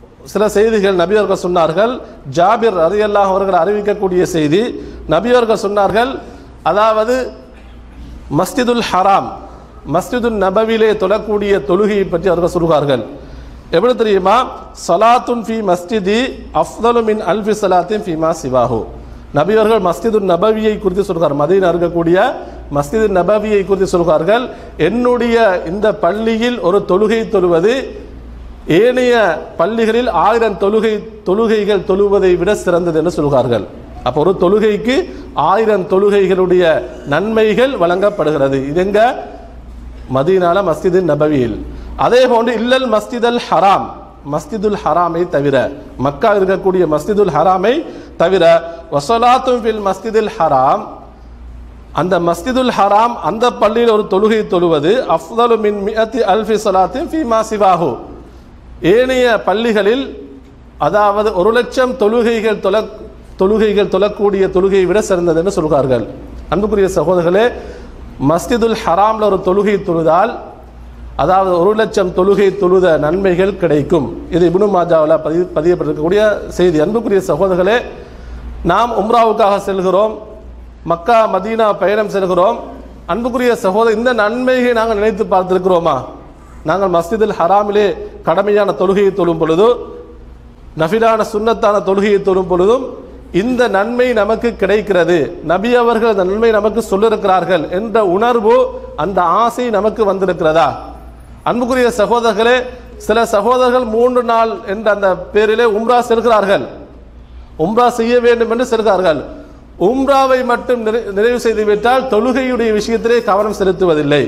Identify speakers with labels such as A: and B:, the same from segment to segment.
A: சில செய்திகள் நபி அவர்கள் சொன்னார்கள் ஜாபிர் ரலியல்லாஹு அவர்கள் அறிவிக்கக்கூடிய செய்தி நபி அவர்கள் சொன்னார்கள் அதாவது மஸ்ஜிதுல் ஹராம் மஸ்ஜிதுல் நபவிலே தொழக்கூடிய தொழுகையை பற்றி அவர்கள் சொல்கிறார்கள் எப்படி தெரியுமா சலாத்துன் ஃபி மஸ்ஜிதி அஃதலு மின் அல்ஃபி சலாத்தின் ஃபீமா சிவாஹு நபி அவர்கள் மஸ்ஜிதுல் நபவியை குறித்து சொல்கிறார் மதீனா இருக்கக்கூடிய மஸ்ஜிது நபவியை குறித்து சொல்கிறார்கள் என்னுடைய இந்த பள்ளியில் ஒரு தொழுகை தொழுவது ஏனைய பள்ளிகளில் ஆயிரம் தொழுகை தொழுகைகள் தொழுவதை விட சிறந்தது என்று சொல்கிறார்கள் அப்போ ஒரு தொழுகைக்கு ஆயிரம் தொழுகைகளுடைய நன்மைகள் வழங்கப்படுகிறது இது எங்க மதீனால மஸ்ஜிது நபவியில் அதே போன்று இல்லல் மஸ்ஜிதல் ஹராம் மஸ்ஜிதுல் ஹராமை தவிர மக்கா இருக்கக்கூடிய மஸ்ஜிதுல் ஹராமை தவிர வசலாத்தும் ஃபில் மஸ்ஜிதுல் ஹராம் அந்த மஸ்ஜிதுல் ஹராம் அந்த பள்ளியில் ஒரு தொழுகை தொழுவது அஃதலு மின் மியத்தி அல்ஃபி சலாத்தின் ஃபீமா சிவாஹு ஏனைய பள்ளிகளில் அதாவது ஒரு லட்சம் தொழுகைகள் தொழ தொழுகைகள் தொழக்கூடிய தொழுகையை விட சிறந்தது என்று சொல்கிறார்கள் அன்புக்குரிய சகோதரர்களே மஸ்ஜிதுல் ஹராம்ல ஒரு தொழுகை தொழுதால் அதாவது ஒரு லட்சம் தொழுகை தொழுத நன்மைகள் கிடைக்கும் இது இப்னு மாஜாவில் பதிவு பதியப்பட்டிருக்கக்கூடிய செய்தி அன்புக்குரிய சகோதரர்களே நாம் உம்ராவுக்காக செல்கிறோம் மக்கா மதீனா பயணம் செல்கிறோம் அன்புக்குரிய சகோதரர் இந்த நன்மையை நாங்கள் நினைத்து பார்த்திருக்கிறோமா நாங்கள் மஸ்ஜிதுல் ஹராமிலே கடமையான தொழுகையை தொழும் பொழுது நஃபிலான சுன்னத்தான தொழுகையை தொழும் பொழுதும் இந்த நன்மை நமக்கு கிடைக்கிறது நபி அவர்கள் அந்த நன்மை நமக்கு சொல்லிருக்கிறார்கள் என்ற உணர்வு அந்த ஆசை நமக்கு வந்திருக்கிறதா அன்புக்குரிய சகோதரர்களே சில சகோதரர்கள் மூன்று நாள் என்ற அந்த பேரிலே உம்ரா செல்கிறார்கள் உம்ரா செய்ய வேண்டும் என்று செல்கிறார்கள் உம்ராவை மட்டும் நிறை- நிறைவு செய்து விட்டால் தொழுகையுடைய விஷயத்திலே கவனம் செலுத்துவதில்லை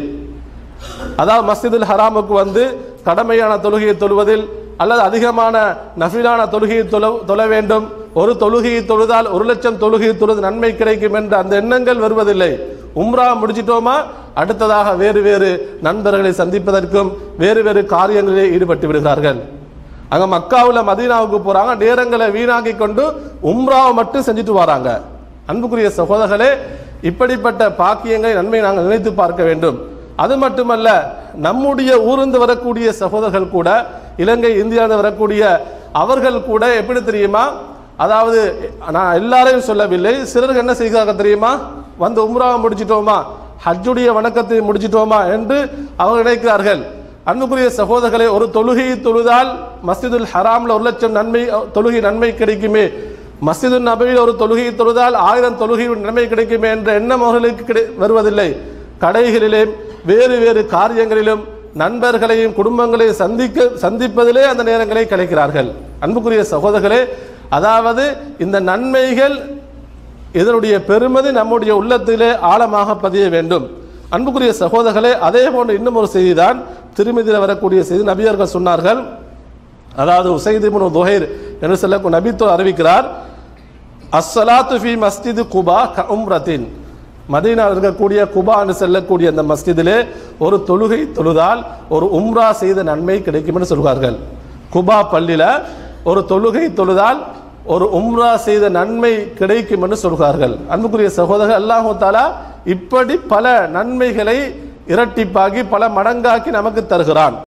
A: அதாவது மஸ்ஜிதுல் ஹராமுக்கு வந்து கடமையான தொழுகையை தொழுவதில் அல்லது அதிகமான நஃபிலான தொழுகையை தொழ தொழ வேண்டும் ஒரு தொழுகையை தொழுதால் ஒரு லட்சம் தொழுகையை தொழுது நன்மை கிடைக்கும் என்ற அந்த எண்ணங்கள் வருவதில்லை உம்ரா முடிச்சிட்டோமா அடுத்ததாக வேறு வேறு நண்பர்களை சந்திப்பதற்கும் வேறு வேறு காரியங்களிலே ஈடுபட்டு விடுகிறார்கள் அங்க மக்காவுல மதீனாவுக்கு போறாங்க நேரங்களை வீணாக்கி கொண்டு உம்ராவை மட்டும் செஞ்சுட்டு வராங்க அன்புக்குரிய சகோதரர்களே இப்படிப்பட்ட பாக்கியங்களை நன்மை நாங்கள் நினைத்து பார்க்க வேண்டும் அது மட்டுமல்ல நம்முடைய ஊர்ந்து வரக்கூடிய சகோதரர்கள் கூட இலங்கை இந்தியாவில் வரக்கூடிய அவர்கள் கூட எப்படி தெரியுமா அதாவது நான் எல்லாரையும் சொல்லவில்லை சிலருக்கு என்ன செய்கிறார்கள் தெரியுமா வந்து உம்ராவை முடிச்சிட்டோமா ஹஜ்ஜுடைய வணக்கத்தை முடிச்சிட்டோமா என்று அவங்க நினைக்கிறார்கள் அன்புக்குரிய சகோதரர்களே ஒரு தொழுகையை தொழுதால் மஸ்ஜிதுல் ஹராம்ல ஒரு லட்சம் நன்மை தொழுகை நன்மை கிடைக்குமே மஸ்ஜிதுல் நபவியில் ஒரு தொழுகையை தொழுதால் ஆயிரம் தொழுகை நன்மை கிடைக்குமே என்ற எண்ணம் அவர்களுக்கு கிடை- வருவதில்லை கடைகளிலே வேறு வேறு காரியங்களிலும் நண்பர்களையும் குடும்பங்களையும் சந்திக்க சந்திப்பதிலே அந்த நேரங்களை கழிக்கிறார்கள் அன்புக்குரிய சகோதரர்களே அதாவது இந்த நன்மைகள் இதனுடைய பெருமதி நம்முடைய உள்ளத்திலே ஆழமாக பதிய வேண்டும் அன்புக்குரிய சகோதரர்களே அதே போன்று இன்னும் ஒரு செய்திதான் திருமதியில் வரக்கூடிய செய்தி நபியர்கள் சொன்னார்கள் அதாவது உசைது இப்னு துஹைர் என்று சொல்லக்கூடிய நபித்தோ அறிவிக்கிறார் அஸ்ஸலாத்து ஃபி மஸ்ஜிது குபா க உம்ரத்தின் மதீனா இருக்கக்கூடிய குபா என்று செல்லக்கூடிய அந்த மஸ்ஜிதிலே ஒரு தொழுகை தொழுதால் ஒரு உம்ரா செய்த நன்மை கிடைக்கும் என்று சொல்வார்கள் குபா பள்ளியில ஒரு தொழுகை தொழுதால் ஒரு உம்ரா செய்த நன்மை கிடைக்கும் என்று சொல்கிறார்கள் அன்புக்குரிய சகோதரர் அல்லாஹு தாலா இப்படி பல நன்மைகளை இரட்டிப்பாக்கி பல மடங்காக்கி நமக்கு தருகிறான்